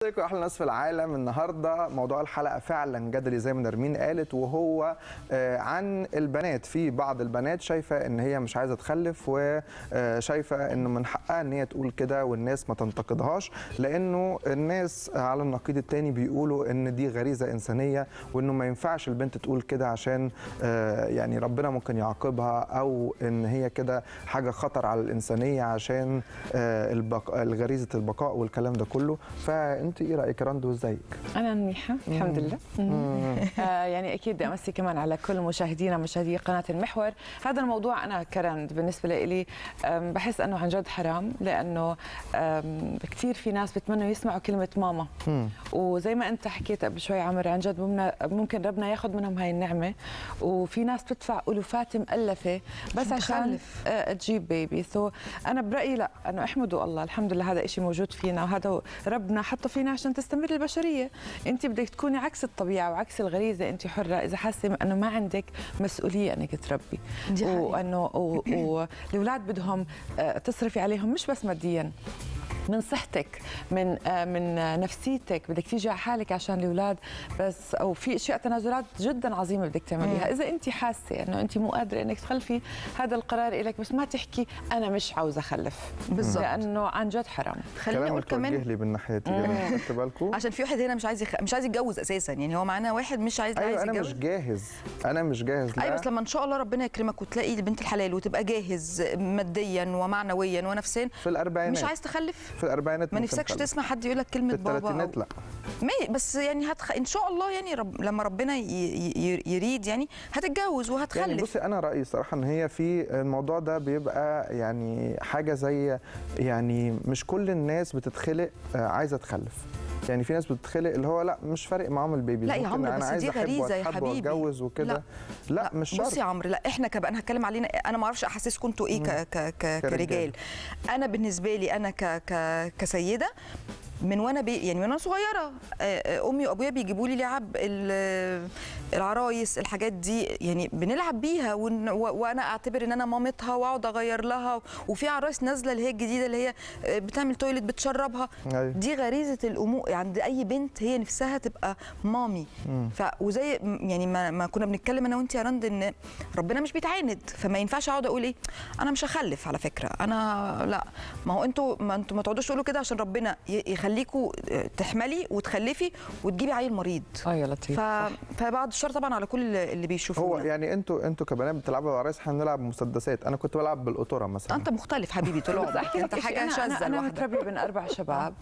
ازيكم احلى ناس في العالم النهارده موضوع الحلقه فعلا جدلي زي ما نرمين قالت وهو آه، عن البنات في بعض البنات شايفه ان هي مش عايزه تخلف وشايفه ان من حقها ان هي تقول كده والناس ما تنتقدهاش لانه الناس على النقيض التاني بيقولوا ان دي غريزه انسانيه وانه ما ينفعش البنت تقول كده عشان آه، يعني ربنا ممكن يعاقبها او ان هي كده حاجه خطر على الانسانيه عشان آه، البق... غريزه البقاء والكلام ده كله فانت ايه رايك يا رندو ازيك أنا منيحة الحمد لله آه يعني أكيد بدي أمسي كمان على كل مشاهدينا مشاهدي قناة المحور هذا الموضوع أنا كرند بالنسبة لي أم، بحس أنه عن جد حرام لأنه أم، كثير في ناس بتمنوا يسمعوا كلمة ماما وزي ما أنت حكيت قبل شوي عمر عن جد ممنا- ممكن ربنا ياخذ منهم هاي النعمة وفي ناس بتدفع ألوفات مؤلفة بس عشان عشان تخلف. آه، تجيب بيبي سو انا برايي لا انه احمدوا الله الحمد لله هذا شيء موجود فينا وهذا ربنا حطه فينا عشان تستمر البشريه انت بدك تكوني عكس الطبيعه وعكس الغريزه انت حره اذا حاسه انه ما عندك مسؤوليه انك تربي دي حقيقة. وانه والاولاد بدهم آه، تصرفي عليهم مش بس ماديا من صحتك من آه، من آه، نفسيتك بدك تيجي على حالك عشان الاولاد بس او في اشياء تنازلات جدا عظيمه بدك تعمليها اذا انت حاسه انه انت مو قادره انك تخلفي هذا القرار لك بس ما تحكي انا مش عاوزه اخلف بالظبط. لانه عن جد حرام خليني اقول كلامك توجه كمان لي بالناحيه دي كده خدت بالكم عشان في واحد هنا مش عايز يخ... مش عايز يتجوز اساسا يعني هو معانا واحد مش عايز ايوه عايز انا يتجوز مش جاهز انا مش جاهز لا ايوه بس لما ان شاء الله ربنا يكرمك وتلاقي بنت الحلال وتبقى جاهز ماديا ومعنويا ونفسيا في الاربعينات مش عايز تخلف في الاربعينات ما ممكن نفسكش أخلف. تسمع حد يقول لك كلمه في بابا الثلاثينات أو... لا مي بس يعني هتخ... ان شاء الله يعني رب... لما ربنا ي... ي... يريد يعني هتتجوز يعني وهتخلف بصي انا رايي صراحه ان هي في الموضوع ده بيبقى يعني حاجه زي يعني مش كل الناس بتتخلق آه، عايزه تخلف يعني في ناس بتتخلق اللي هو لا مش فارق معاهم البيبي لا يا ممكن عمرو، انا بس عايز دي احب غريزة يا واتحب حبيبي. واتجوز وكده لا, لا مش شرط بصي يا عمرو لا احنا كبقى انا هتكلم علينا انا ما اعرفش احاسيسكم انتوا ايه ك... ك... ك... كرجال انا بالنسبه لي انا ك... ك... كسيده من وانا بي يعني وانا صغيره آه، آه، امي وابويا بيجيبوا لي لعب ال- العرايس الحاجات دي يعني بنلعب بيها ون- و- وانا اعتبر ان انا مامتها واقعد اغير لها وفي عرايس نازله اللي هي الجديده اللي هي آه، بتعمل تويلت بتشربها أيوة. دي غريزه الامور عند اي بنت هي نفسها تبقى مامي ف وزي م- يعني ما, ما كنا بنتكلم انا وانت يا رند ان ربنا مش بيتعاند فما ينفعش اقعد اقول ايه انا مش هخلف على فكره انا لا ما هو انتوا ما انتوا ما تقعدوش تقولوا كده عشان ربنا ي- يخليكوا آه، تحملي وتخلفي وتجيبي عيل مريض اه يا لطيف ف... فبعد الشر طبعا على كل اللي هو بيشوفونا يعني انتوا انتوا كبنات بتلعبوا العرايس احنا بنلعب مسدسات انا كنت بلعب بالقطوره مثلا انت مختلف حبيبي طول بس عمرك احكي انت لك شيء، حاجه انا شاذه انا, أنا لوحدك متربيه بين اربع شباب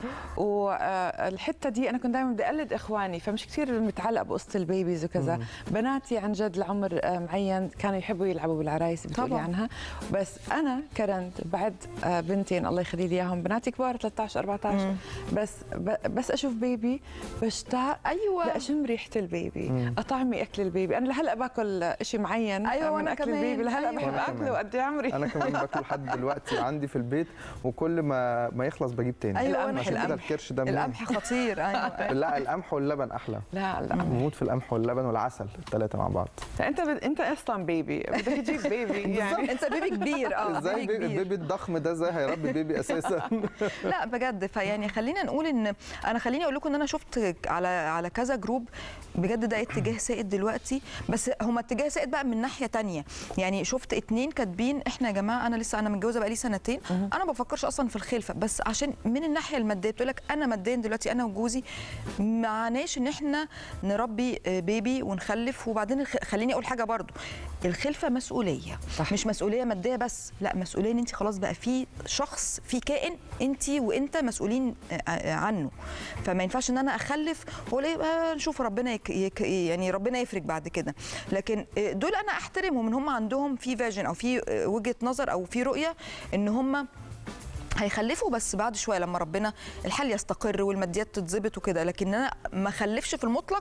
والحته دي انا كنت دائما بدي اقلد اخواني فمش كثير متعلقه بقصه البيبيز وكذا بناتي عن جد لعمر آه، معين كانوا يحبوا يلعبوا بالعرايس بتقولي طبعاً. عنها بس انا كرنت بعد آه، بنتين الله يخلي لي اياهم بناتي كبار 13 14 بس ب- بس اشوف بيبي بشتاق ايوه لاشم ريحه البيبي اطعمي اكل البيبي انا لهلا باكل شيء معين أيوة، من وأنا اكل كمان. البيبي لهلا أيوة. بحب وأنا اكله كمان. وقد إيه عمري انا كمان باكل لحد دلوقتي عندي في البيت وكل ما ما يخلص بجيب تاني ايوه القمح، عشان كده القمح. الكرش ده منين؟ القمح خطير ايوه لا القمح واللبن احلى لا لا بموت في القمح واللبن والعسل الثلاثه مع بعض فانت بد... انت اصلا بيبي بدك تجيب بيبي يعني انت بيبي كبير اه ازاي بيبي البيبي, كبير البيبي الضخم ده ازاي هيربي بيبي اساسا لا بجد فيعني خلينا نقول ان انا خليني اقول لكم ان انا شفت على على كذا جروب بجد ده اتجاه سائد دلوقتي بس هما اتجاه سائد بقى من ناحيه تانية يعني شفت اتنين كاتبين احنا يا جماعه انا لسه انا متجوزه بقالي سنتين انا ما بفكرش اصلا في الخلفه بس عشان من الناحيه الماديه بتقول لك انا ماديا دلوقتي انا وجوزي معناش ان احنا نربي آه، بيبي ونخلف وبعدين الخ- خليني اقول حاجه برضو الخلفه مسؤوليه صح. مش مسؤوليه ماديه بس لا مسؤوليه ان انت خلاص بقى في شخص في كائن انت وانت مسؤولين آه، عنه فما ينفعش ان انا اخلف واقول ايه آه، نشوف ربنا يك يك يعني ربنا يفرج بعد كده لكن آه، دول انا احترمهم ان هم عندهم في فيجن او في آه، وجهه نظر او في رؤيه ان هم هيخلفوا بس بعد شويه لما ربنا الحال يستقر والماديات تتظبط وكده لكن انا ما اخلفش في المطلق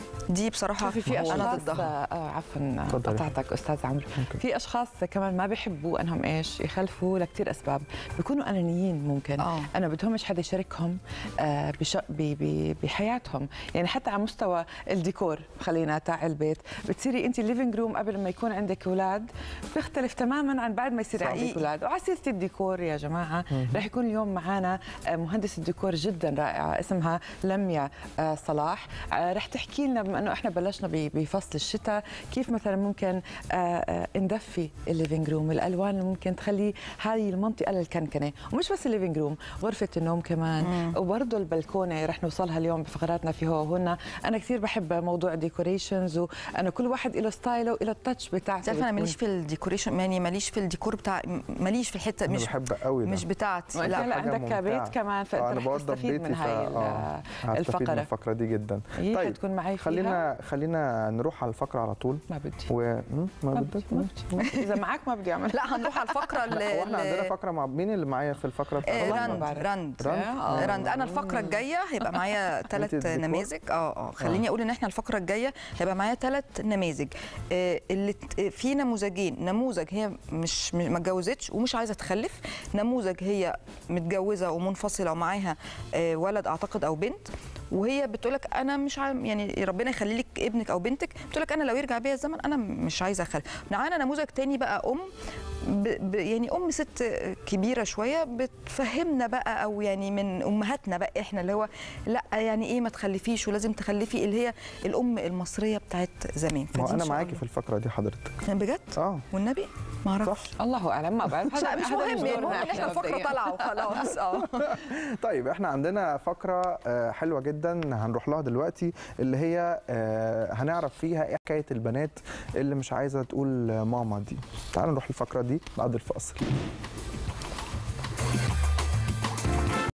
دي بصراحه في في انا اشخاص ضدها آه عفوا اتفضلي. قطعتك استاذ عمرو ممكن. في اشخاص كمان ما بيحبوا انهم ايش يخلفوا لكثير اسباب بيكونوا انانيين ممكن آه. انا بدهمش حدا يشاركهم آه بش... ب... ب... بحياتهم يعني حتى على مستوى الديكور خلينا تاع البيت بتصيري انت الليفنج روم قبل ما يكون عندك اولاد بيختلف تماما عن بعد ما يصير عندك حقيقي. اولاد وعلى سيره الديكور يا جماعه رح يكون اليوم معنا آه، مهندسه ديكور جدا رائعه اسمها لميا آه، صلاح آه، رح تحكي لنا بما انه احنا بلشنا ب- بفصل الشتاء كيف مثلا ممكن آه، آه، ندفي الليفينج روم الالوان اللي ممكن تخلي هاي المنطقه للكنكنه ومش بس الليفينج روم غرفه النوم كمان وبرضه البلكونه رح نوصلها اليوم بفقراتنا في هو وهنا انا كثير بحب موضوع الديكوريشنز وانا كل واحد له ستايله وله التاتش بتاعته تعرف انا بتكون. ماليش في الديكوريشن يعني ماليش في الديكور بتاع ماليش في الحته انا مش بحب قوي ده مش بتاعتي وانت لا هلا حاجة عندك ممتعة. بيت كمان آه، فانت انا رح بوضب تستفيد بيتي من ف- هاي آه، ال- هستفيد من الفقره الفقره دي جدا هي طيب حتكون معي فيها خلينا خلينا نروح على الفقره على طول ما بدي و مم، ما ما بدك بدي ما بدي اذا معك ما بدي اعمل لا هنروح على الفقره اللي هو احنا عندنا فقره مع مين اللي معايا في الفقره بتاعت والله ما راند بعرف. راند راند؟ آه، راند انا الفقره الجايه هيبقى معايا ثلاث الديكور؟ نماذج اه اه خليني اقول ان احنا الفقره الجايه هيبقى معايا ثلاث نماذج آه، اللي ت- آه، في نموذجين نموذج هي مش م- ما اتجوزتش ومش عايزه تخلف نموذج هي متجوزه ومنفصله ومعاها آه، ولد اعتقد او بنت وهي بتقول لك انا مش عا... يعني ربنا يخلي لك ابنك او بنتك بتقول لك انا لو يرجع بيا الزمن انا مش عايزه اخلف معانا نموذج تاني بقى ام ب... ب... يعني ام ست كبيره شويه بتفهمنا بقى او يعني من امهاتنا بقى احنا اللي هو لا يعني ايه ما تخلفيش ولازم تخلفي اللي هي الام المصريه بتاعت زمان ما هو فدي إن انا شاء معاكي الله. في الفقره دي حضرتك بجد اه والنبي ما اعرفش الله اعلم ما بعرف لا مش هذا مهم يعني دورنا المهم ان احنا الفقره مبدئياً. طالعه وخلاص اه طيب احنا عندنا فقره آه، حلوه جدا هنروح لها دلوقتي اللي هي آه، هنعرف فيها ايه حكايه البنات اللي مش عايزه تقول ماما دي تعالوا نروح الفقره دي بعد الفاصل